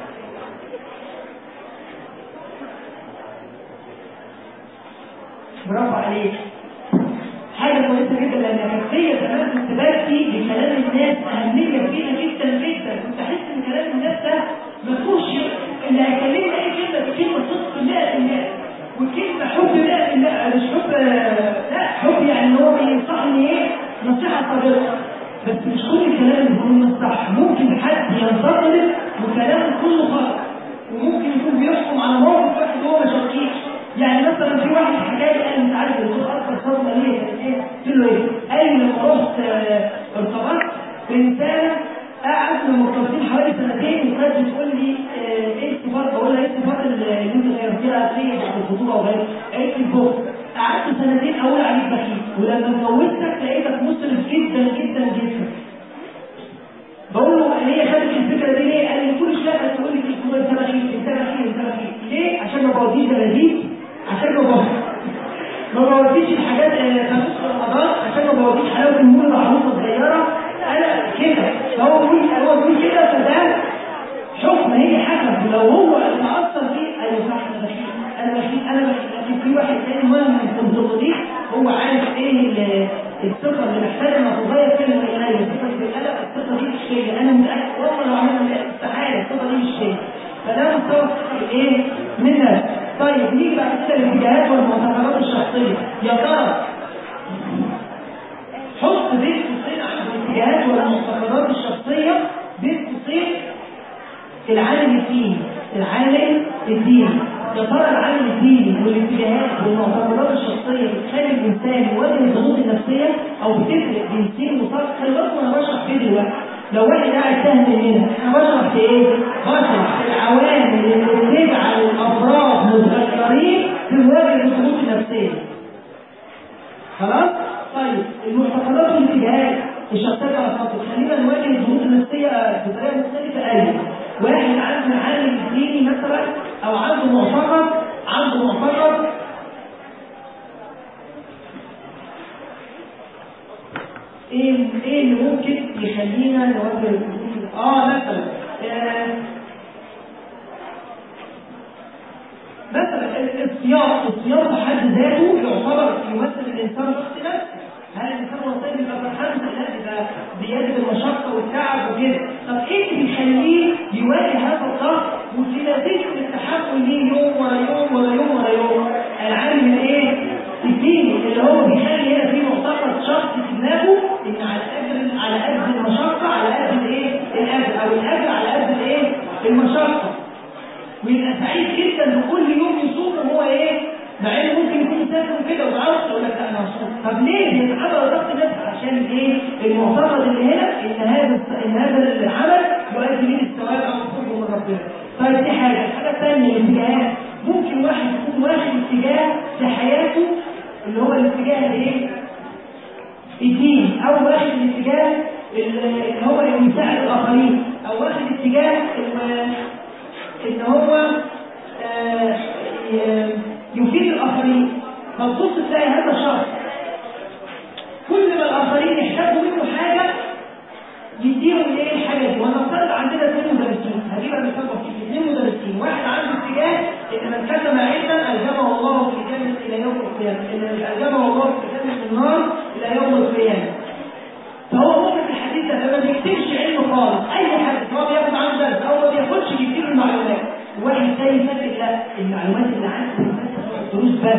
برافو عليك حاجه كويسه جدا لان كانت زمان كنت ببكي بكلام الناس اهميه فيها جدا جدا كنت احس ان كلام الناس ده ما فيهوش اللي هيكلمني اي كلمه بكلمه صدق 100% وكلمه حب 100% لا مش حب لا حب يعني ان هو بينصحني ايه نصيحه صادقه بس مش كل الكلام اللي بيقوله صح ممكن حد ينتقد وكلامه كله خطا وممكن يكون بيحكم على موقف واحد هو ما شاركيش يعني مثلا في واحد حكى لي قال انت عارف الدكتور اكبر صدمه ليه كانت ايه؟ قلت له ايه؟ قال لي لما رحت آه، ارتبطت بانسانه قعدنا مرتبطين حوالي سنتين وكانت بتقول لي آه، ايه الصفات بقول لها ايه الصفات اللي انت غيرتيها فيه بعد الخطوبه وغيره قالت لي البخل قعدت سنتين اقول عليك بخيل ولما اتجوزتك لقيتك مسرف جدا جدا جدا بقول له هي خدت الفكره دي ليه؟ قال لي كل شويه تقول لي انت بخيل انت بخيل انت بخيل ليه؟ عشان ما بوديش بلديك عشان ما بوديش ما بوديش الحاجات خمس رمضان عشان ما بوديش حلاوه المول محروسه صغيره انا كده فهو بيقول هو بيقول كده فده حكم هي حكم لو هو تاثر فيه ايوه صح انا بخيل انا بخيل انا بخيل لكن في واحد تاني مهم من الضغوطين هو عارف ايه ال- الثقه اللي محتاجه انها تغير كلمه الي الثقه دي بالقلق الثقه دي مش فيا انا متاكد والله لو عملنا استحاله الثقه دي مش فيا فده مستوى الثقه ايه منها طيب نيجي بعد كده الاتجاهات والمعتقدات الشخصيه يا ترى حط بين قوسين عن الاتجاهات والمعتقدات الشخصيه بين قوسين العالم الديني العالم الديني يا ترى العالم الديني والاتجاهات والمعتقدات الشخصيه بتخلي الانسان يواجه الضغوط النفسيه او بتفرق بين سين وفرق خلي بالكم انا بشرح فيه دلوقتي لو واحد قاعد فاهم مننا انا بشرح في ايه؟ بشرح في العوامل اللي بتجعل الافراد متغيرين في مواجهه الضغوط النفسيه خلاص؟ طيب المعتقدات والاتجاهات الشخصيه بتاعت خلينا نواجه الضغوط النفسيه بطريقه مختلفه ايوه واحد عنده عالم ديني مثلا او عنده معتقد عنده معتقد ايه ايه اللي ممكن يخلينا نواجه الضغوط اه مثلا آه مثلا الصيام الصيام بحد ذاته يعتبر يمثل الانسان شخص نفسه هل الانسان وصل يبقى فرحان لا يبقى بيجد المشقه والتعب وكده طب ايه اللي بيخليه يواجه هذا الضغط وسلاسل التحمل ليه يوم ورا يوم ورا يوم ورا يوم العالم الايه؟ الديني اللي هو بيخلي هنا في معتقد شخصي في دماغه ان على قد على قد المشقه على قد الايه؟ الاجر او الاجر على قد الايه؟ المشقه ويبقى سعيد جدا بكل يوم يصوم وهو ايه؟ مع انه ممكن يكون مسافر كده ومعرفش يقول لك لا انا هصوم، طب ليه؟ بيتحرر ضغط نفسه عشان ايه؟ المعتقد اللي هنا ان هذا ان هذا العمل يؤدي لي الثواب او القرب من ربنا. طيب دي حاجه، الحاجه الثانيه الاتجاه ممكن واحد يكون واخد اتجاه في حياته اللي هو الاتجاه الايه؟ الدين او واخد الاتجاه اللي هو يساعد الاخرين او واخد اتجاه ان هو آه يفيد الاخرين فتبص تلاقي هذا الشخص كل ما الاخرين يحتاجوا منه حاجه يديهم ايه الحاجه دي ونفترض عندنا اثنين مدرسين هجيبها مثال بسيط اثنين مدرسين واحد عنده اتجاه ان من كتم علما الزمه الله في جنه الى يوم القيامه ان الزمه الله في جنه النار الى يوم القيامه فهو ممكن في الحديث ده ما بيكتبش علم خالص اي حد سواء بياخد عنده درس او ما بياخدش بيديله المعلومات واحد تاني فاكر لا المعلومات اللي عنده دروس بس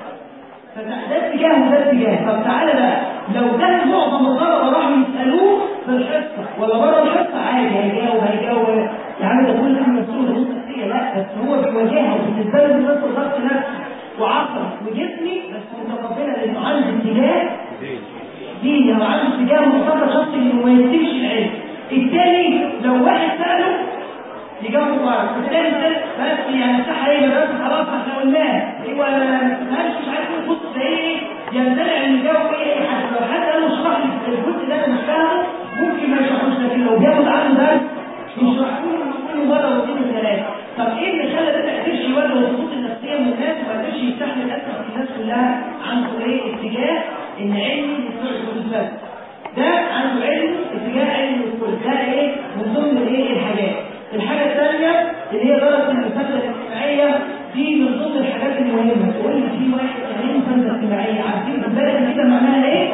فده اتجاه وده اتجاه طب تعالى بقى لو ده معظم الطلبه راحوا يسالوه في الحصه ولا بره الحصه عادي هيجاوب هيجاوب يا عم ده كل ده مسؤول دروس نفسيه لا بس هو بيواجهها وبالنسبه له بيمثل ضغط نفسي وعصبي وجسمي بس متقبلها لانه عنده اتجاه ديني او عنده اتجاه معتقد شخصي انه ما يكتبش العلم التاني لو واحد ساله يجاوب مبارك والتاني سال بس يعني صح ايه بس خلاص احنا قلناه هو مالش مش عارف ايه بص ده ايه يمتنع ان يجاوب ايه اي حد لو حد قال له اشرح لي الجزء ده انا مش فاهمه ممكن ما يشرحوش لكن لو بياخد عنه درس يشرح له كل مره واثنين وثلاثه طب ايه اللي خلى ده ما قدرش يواجه الضغوط النفسيه من الناس وما قدرش يستحمل اسف الناس كلها عنده ايه اتجاه ان علمي يصير بس ده عنده علم اتجاه علم الكل ده ايه من ضمن الايه الحاجات الحاجه الثانيه اللي هي درجه المسافه الاجتماعيه دي من ضمن الحاجات المهمه تقول لي في واحد يعني ايه مسافه اجتماعيه عارفين بالبلد كده معناها ايه؟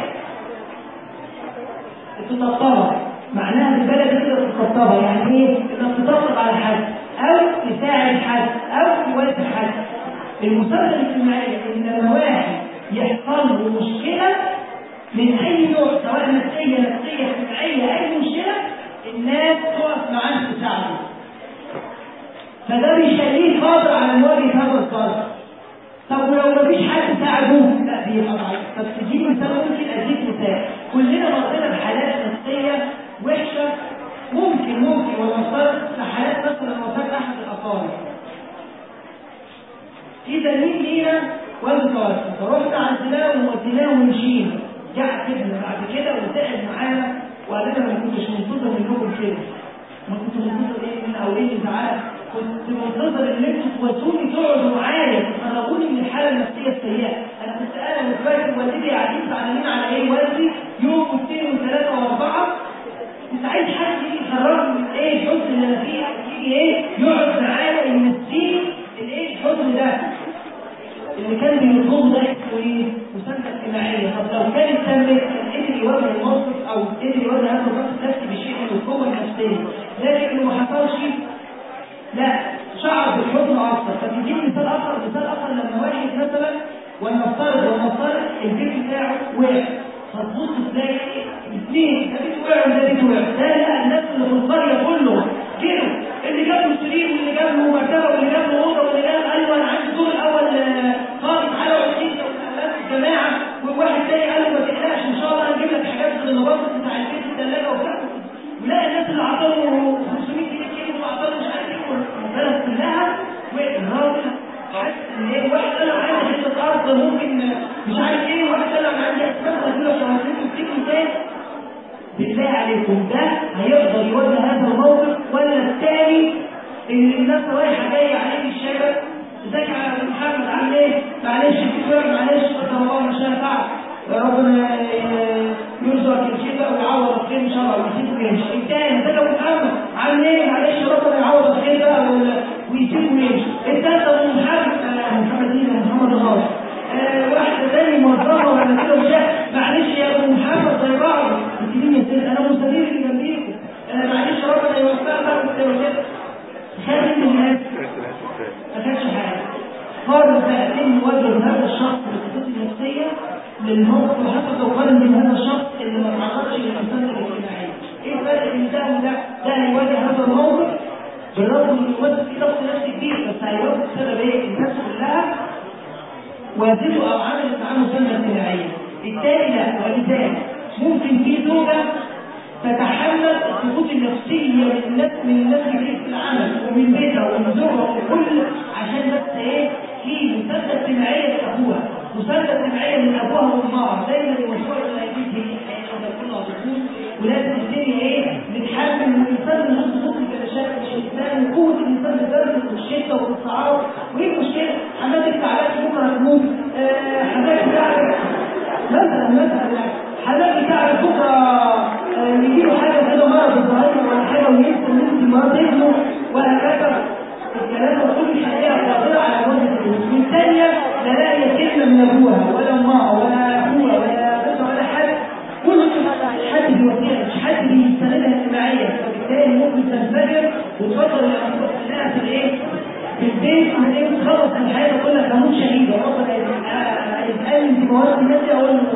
تطبطبها معناها بالبلد كده تطبطبها يعني ايه؟ انك تطبطب على حد او تساعد حد او تواسي حد المسافه المساله الاجتماعيه ان لما واحد يحصل له مشكله من اي نوع سواء نفسيه نفسيه اجتماعيه اي مشكله الناس تقف معاه تساعده فده بيخليه قادر على مواجهه هذا الظرف طب ولو مفيش حد ساعده لا بيبقى ضعيف طب تجيب مثال ممكن اديك مثال كلنا مرينا بحالات نفسيه وحشه ممكن ممكن ونفترض في حالات مثلا وفاه احد الاقارب في دليل لينا والد توفى فرحنا عزلناه ووديناه ومشينا جاء ابن بعد كده وسال معانا وقال لنا ما كنتش منتظر منكم كده ما كنت منتظر ايه من او ايه تعالى كنت منتظر ان انتوا تواسوني تقعدوا معايا تخرجوني من الحاله النفسيه السيئه انا كنت انا واخواتي ووالدتي قاعدين زعلانين على ايه والدي يوم واثنين وثلاثه واربعه كنت عايز حد يجي يخرجني من ايه الحزن اللي انا فيه يجي ايه يقعد معايا يمسيني الايه الحزن ده اللي كان بيطلبه ده اسمه ايه؟ مسانده اجتماعيه، طب لو كانت تمت كان قدر يواجه الموقف او قدر يواجه هذا الموقف النفسي بشيء من القوه النفسيه، لكن اللي ما حصلش لا شعر بالحزن اكثر، فتجيب مثال اخر مثال اخر لما واحد مثلا ولنفترض ولنفترض البيت بتاعه وقع فتبص تلاقي اثنين ده بيت وقع وده بيت وقع، ده لا الناس اللي في القريه كلهم كده اللي جاب له سرير واللي جاب له مرتبه واللي جاب له اوضه واللي جاب قال له انا عندي الدور الاول خالص على وحيد الجماعه وواحد تاني قال له ما تقلقش ان شاء الله هنجيب لك حاجات من النظافه بتاع البيت الثلاجه وبتاع ولا الناس اللي عطاله 500 جنيه كيلو وعطاله مش عارف ايه والبلد كلها والراجل حاسس ان ايه واحد قال له انا عندي حته ارض ممكن مش عارف ايه واحد قال له انا عندي اسباب قال له شهرين وتيجي تاني بالله عليكم ده هيقدر يواجه هذا الموقف ولا الثاني اللي الناس رايحه جايه عليه في الشارع ازيك يا ابو محمد عامل ايه؟ معلش الدكتور معلش قدر الله مش هينفع ربنا يرزقك الشيء ده ويعوض الخير ان شاء الله ويسيبك يمشي الثاني ازيك يا ابو محمد عامل ايه؟ معلش ربنا يعوض الخير ده ويسيبه يمشي الثالث ابو محمد محمد ايه محمد الله واحده ثاني موظفه ولا كده وشاف معلش يا ابو محمد زي بعض مين يا انا مستدير اللي جنبيكم انا معلش ربنا يوفقك وكده خاف من الناس ما كانش حاجه قارن فئتين نواجه هذا الشخص بالخطوط النفسيه للموقف وحتى لو قارن من هذا الشخص اللي ما تعرضش للمسانده الاجتماعيه ايه الفرق بين ده وده؟ ده هيواجه هذا الموقف بالرغم ان يواجه فيه ضغط نفسي كبير بس هيواجه بسبب ايه؟ الناس كلها واجبه او عملت معاه مسانده اجتماعيه التاني لا ولذلك ممكن في زوجة تتحمل الضغوط النفسية من الناس من الناس اللي في العمل ومن بيتها ومن زوجها وكل عشان بس ايه في مسانده اجتماعية لأبوها مسانده اجتماعية من أبوها وأمها دايما المشروع اللي هيجيب هي الحياة كلها ضغوط ولازم الدنيا ايه نتحمل الإنسان من ضد ضغط المشاكل مش الإنسان وقوة الإنسان بالبرد والشتاء والصعاب وإيه المشكلة؟ حماتك تعبانة بكرة هتموت آه حماتك تعبانة مثلا مثلا حضرتك تعرف بكره يجي له حاجه كده مرض الظاهره ولا حاجه وينسى ان انت مرض ابنه وهكذا الكلام ده كل الحقيقه قادره على وجه الفلوس والثانيه لا لاقيه كلمه من ابوها ولا امها ولا ابوها ولا بنتها ولا حد كل حد بيوجهها مش حد بيستندها اجتماعيا فبالتالي ممكن تنفجر وتفضل انها في الايه؟ في البيت من ايه تخلص من الحياه كلها كموت شهيده ربنا يسالني انت مواد الناس اقول له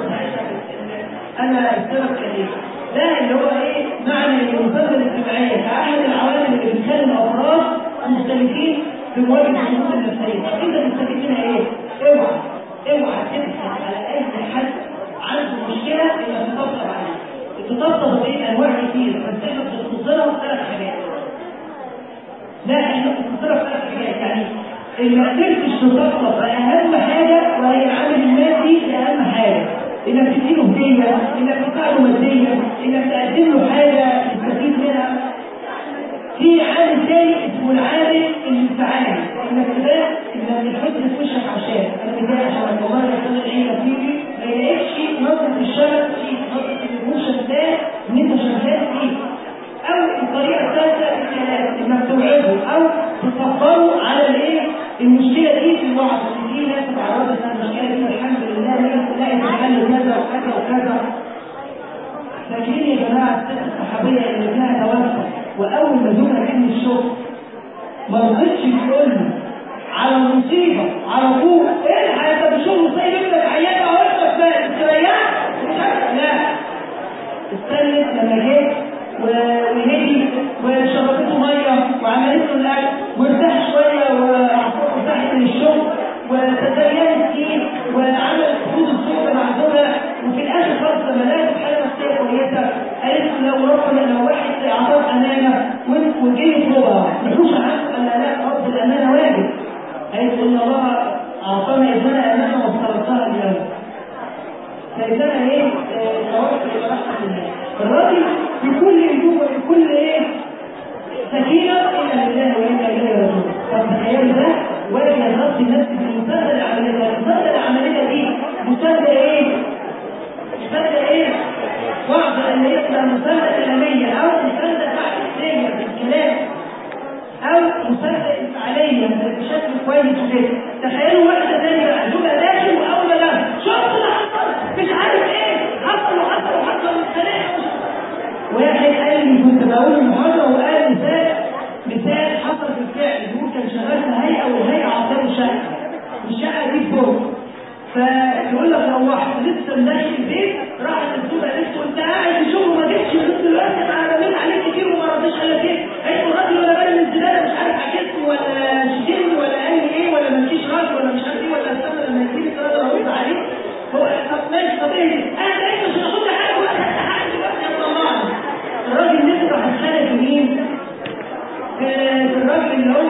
انا السبب كبير ده اللي هو ايه معنى المسانده الاجتماعيه كاحد العوامل اللي بتخلي الافراد مختلفين في مواجهه الضغوط النفسيه انت تستفيد منها ايه؟ اوعى اوعى تبحث على اي حد عنده مشكله انك تطبطب عليه التطبطب دي انواع كتير بس احنا بنختصرها في ثلاث حاجات لا احنا بنختصرها في ثلاث حاجات يعني اللي ما قدرتش تطبطب اهم حاجه وهي العامل المادي اهم حاجه انك تديله هديه انك تساعده ماديا انك تقدم له حاجه يستفيد منها في عامل ثاني اسمه العامل الانفعالي انك تبقى انك تحط في وشك عشان انا متضايق عشان والله انا كل العيله تيجي ما يلاقيش نظره الشغف فيه نظره الايموشن ده ان انت شغال فيه او الطريقه الثالثه الكلام انك توعده او تصبره على الايه المشكله دي في الوعظ ان في ناس اتعرضت للمشكله دي والحمد لله لقيت الحل كذا وكذا وكذا فاكرين يا جماعه الست الصحابيه اللي ابنها توفى واول ما زوجها كان من الشغل ما رضتش تقول له على المصيبه على طول لما جه وهدي وشربته ميه وعملت له الاكل وارتاح شويه وارتاحت من الشغل وتدينت فيه وعملت حدود الصحبه مع زوجها وفي الاخر خالص لما لقت حاله نفسيه كويسه قالت له لو ربنا لو واحد اعطاك امانه وجه يطلبها ملوش عنه قال لا رب الامانه واجب قالت ان الله اعطانا ابننا امانه وافترضتها اليوم فإذا ايه توكل ورحمة الله الراجل بكل هدوء وبكل ايه سكينة إلا لله وإلا إليه رسول طب تخيلوا ده واجه الرب النفسي في المساعدة العملية المساعدة العملية دي مساعدة ايه؟ مساعدة ايه؟ وعد أن يبقى مساعدة إعلامية أو مساعدة تعليمية في الكلام أو مساعدة إنفعالية بشكل كويس وكده تخيلوا واحدة ثانية بقى زوجها داخل وأول لا شفت اللي حصل مش عارف ايه حصل وحصل وحصل والخناقة واحد قال لي كنت بقول المحاضرة وقال مثال مثال حصل بالفعل يقول كان شغال في هيئة والهيئة عطاه شقة الشقة دي فوق فيقول لك روحت لسه ماشي البيت راحت الزوجة قالت له انت قاعد في شغل وما جيتش قلت له يا انا عملت عليك كتير وما رضيش قال لك ايه؟ قالت له الراجل ولا بالي من الزباله مش عارف عكسني ولا شتمني ولا قال لي ايه ولا مالكيش راجل ولا مش عارف ايه ولا استنى لما يجيلي الراجل ارد عليه هو طب ماشي طب ايه انا بقيت مش هاخد لي حاجه ولا خدت حاجه دلوقتي يا طلعني الراجل نفسه راح اتخانق في مين؟ في الراجل اللي هو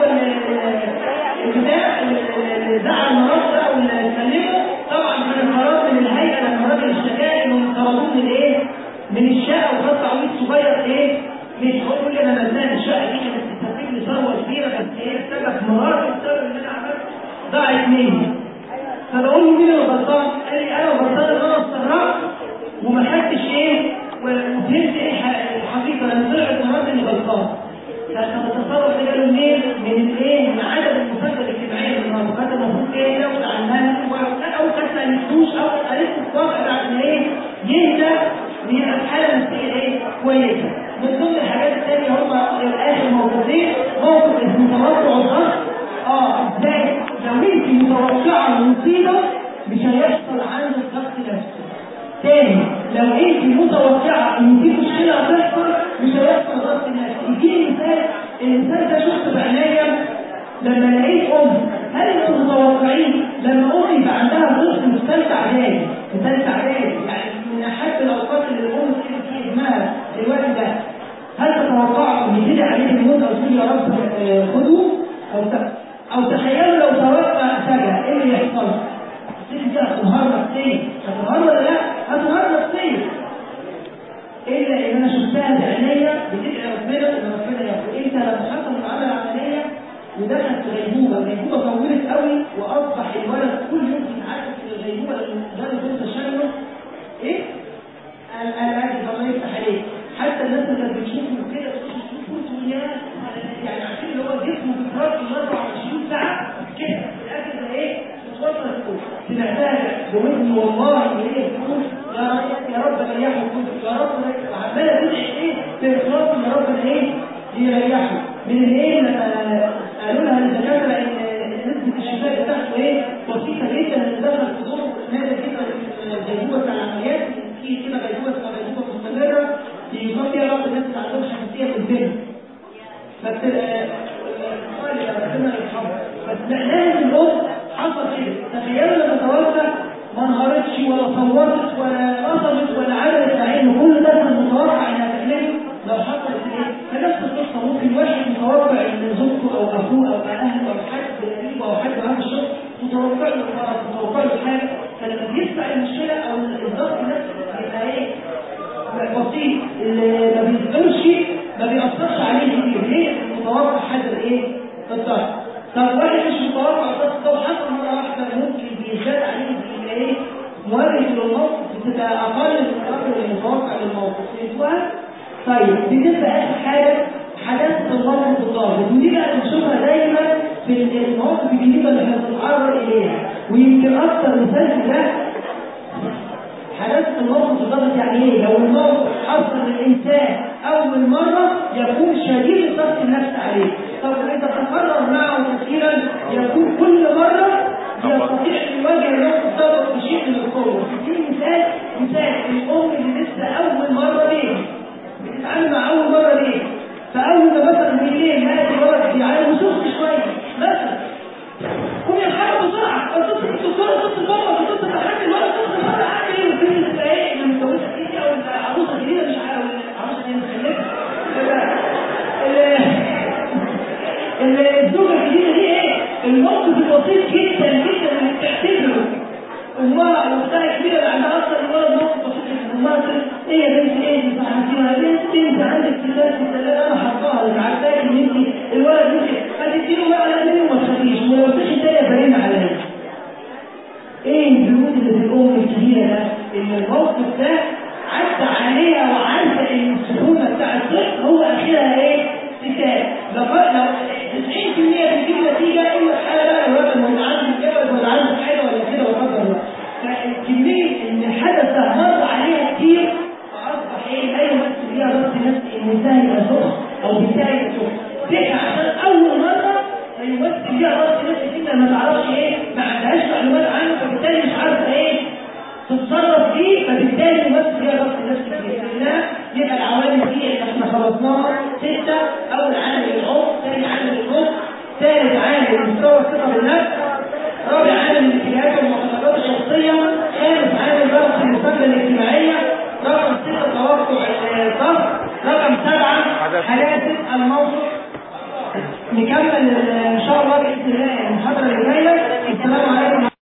البتاع اللي زعل مراته او اللي كلمه طبعا كان قرار من الهيئه لما الراجل اشتكى انه طردوه من ايه؟ من الشقه وخد تعويض صغير ايه؟ مش هو يقول لي انا مزنان الشقه دي كانت بتسبب لي ثروه كبيره بس هي السبب مرار السبب اللي انا عملته ضاعت مني فبقول له مين اللي غلطان؟ قال لي انا غلطان ان انا استغربت وما خدتش ايه؟ وفهمت ايه الحقيقه لما طلعت مرات اني غلطان فانا بتصور ده جاله منين؟ من الايه؟ من عدم المساعده الاجتماعيه اللي الموضوع كان المفروض ايه ياخد عنها او كانت ما قالتوش او قالت له واقع عشان ايه؟ يهدى ويبقى في حاله نفسيه ايه؟ كويسه. من ضمن الحاجات الثانيه هم اخر موقفين موقف اسمه توقع الضغط اه ازاي؟ لو انت متوقعه المصيبه مش هيحصل عنده الضغط نفسه. تاني لو انت متوقعه ان في مشكله هتحصل مش هيحصل ضغط نفسي. يجيني مثال الانسان ده شفته بعناية لما لقيت ام هل انتم متوقعين لما ام يبقى عندها طفل في ثالثه اعدادي في ثالثه اعدادي يعني من احب الاوقات اللي الام تجيب فيه ابنها في الوقت ده هل تتوقعوا ان يجي عليه الموت او تقول يا رب خدوه او او تخيلوا لو توقع فجاه ايه اللي يحصل؟ الست دي هتنهار نفسيا هتنهار ولا لا؟ هتنهار نفسيا الا ان انا شفتها بعينيا بتدعي ربنا ان ربنا ياخد انت لما حصل العمل العمليه ودخل في غيبوبه غيبوبه طولت قوي واصبح الولد كل يوم بيتعذب في الغيبوبه لان مدرس انت شايله ايه؟ قال قال عادي الله يفتح عليك حتى الناس اللي كانت بتشوفه كده تشوفه تقول يا يعني عارفين اللي هو جسمه بيترك 24 ساعه كده في الاخر ده ايه؟ بتوصل تقول سمعتها بودني والله ايه تقول يا رب يا رب ريحه يا رب عماله تدعي ايه باخلاص يا رب ايه يريحه من الايه لما قالوا لها الدكاتره ان نسبه الشفاء بتاعته ايه بسيطه جدا ان دخل في دور نادر كده الغيبوبه بتاع العمليات في كده غيبوبه اسمها غيبوبه مستمره يصاب فيها بعض الناس اللي عندهم حساسيه في الدم فبتبقى ربنا يرحمه بس لازم الام حصل كده تخيلوا لما توفى ما انهارتش ولا صورت ولا رفضت ولا عملت عين كل ده كان متوقع انها تعمله لو حصلت ايه فنفس القصه ممكن واحد متوقع ان زوجته او اخوه او اهله او حد قريب او حد معاه في الشغل متوقع له المرض متوقع له حاجه فلما بيسمع المشكله او الضغط نفسه بيبقى ايه بسيط اللي ما بيصبرش ما بيأثرش عليه كتير ليه؟ متوقع حاجه ايه؟ الضغط طب واحد مش متوقع الضغط ده وحصل مره واحده ممكن بيزداد عليه بيبقى ايه؟ مواجهه للموقف بتبقى اقل من الرجل المتوقع للموقف فهمتوها؟ طيب بتبقى اخر حاجه حداثه الموقف الضابط ودي بقى بنشوفها دايما في المواقف الجديده اللي احنا بنتعرض اليها ويمكن اكثر مثال في ده حداثه الموقف الضابط يعني ايه؟ لو الموقف حصل للانسان اول مره يكون شديد الضغط النفسي عليه طب اذا تكرر معه كثيرا يكون كل مره يستطيع ان يواجه الموقف الضابط بشيء من القوه دي مثال مثال الام اللي لسه اول مره بيه بتتعامل مع اول مره ليه؟ فاول ما مثلا بالليل لقيت الولد بيعاني وسخت شويه مثلا قوم يتحرك بسرعه تصل الدكتوره تصل بابا تصل لحد الولد تصل بابا عامل ايه والبنت تبقى ايه انا متجوزه جديده او عروسه جديده مش عارف عروسه دي مخلفه الزوجه الجديده دي ايه؟ الموقف البسيط جدا جدا اللي بتعتبره امها او اختها كبيره اللي عندها اصلا الولد موقف بسيط جدا امها تقول ايه يا بنتي ايه انت عارفينها بنت انت عندك كتاب في الثلاجه انا حطاها مش عارفاك ان انت الولد ممكن هتديله بقى لازم وما تخافيش ولو قلتش التانيه فرن عليا ايه البنود اللي في الام الكبيره ده ان الموقف ده عدى عليها وعارفه ان السهوله بتاع الطفل هو اخرها ايه؟ كتاب لو لو 90% بتجيب نتيجه الا الحاله بقى الولد اللي عنده جبل ولا عنده حاجه ولا كده وقدر الله فالكميه ان حدث مر عليها كتير فاصبح ايه لا يمثل فيها ضغط نفسي ان ده يبقى سخن او بالتالي يبقى سخن تيجي عشان اول مره لا يمثل فيها ضغط نفسي كده ما تعرفش ايه ما عندهاش معلومات عنه فبالتالي مش عارفه ايه تتصرف فيه فبالتالي يمثل فيها ضغط نفسي كبير لا يبقى العوامل دي اللي احنا خلصناها سته اول عامل العمر ثاني عامل النص ثالث عامل مستوى الثقه بالنفس رابع عامل الاتجاهات والمعتقدات الشخصيه خامس عامل ضغط المسابقه الاجتماعيه رقم سته توقع الضغط رقم سبعه حداثه الموقف نكمل ان شاء الله باذن الله المحاضره اللي جايه السلام عليكم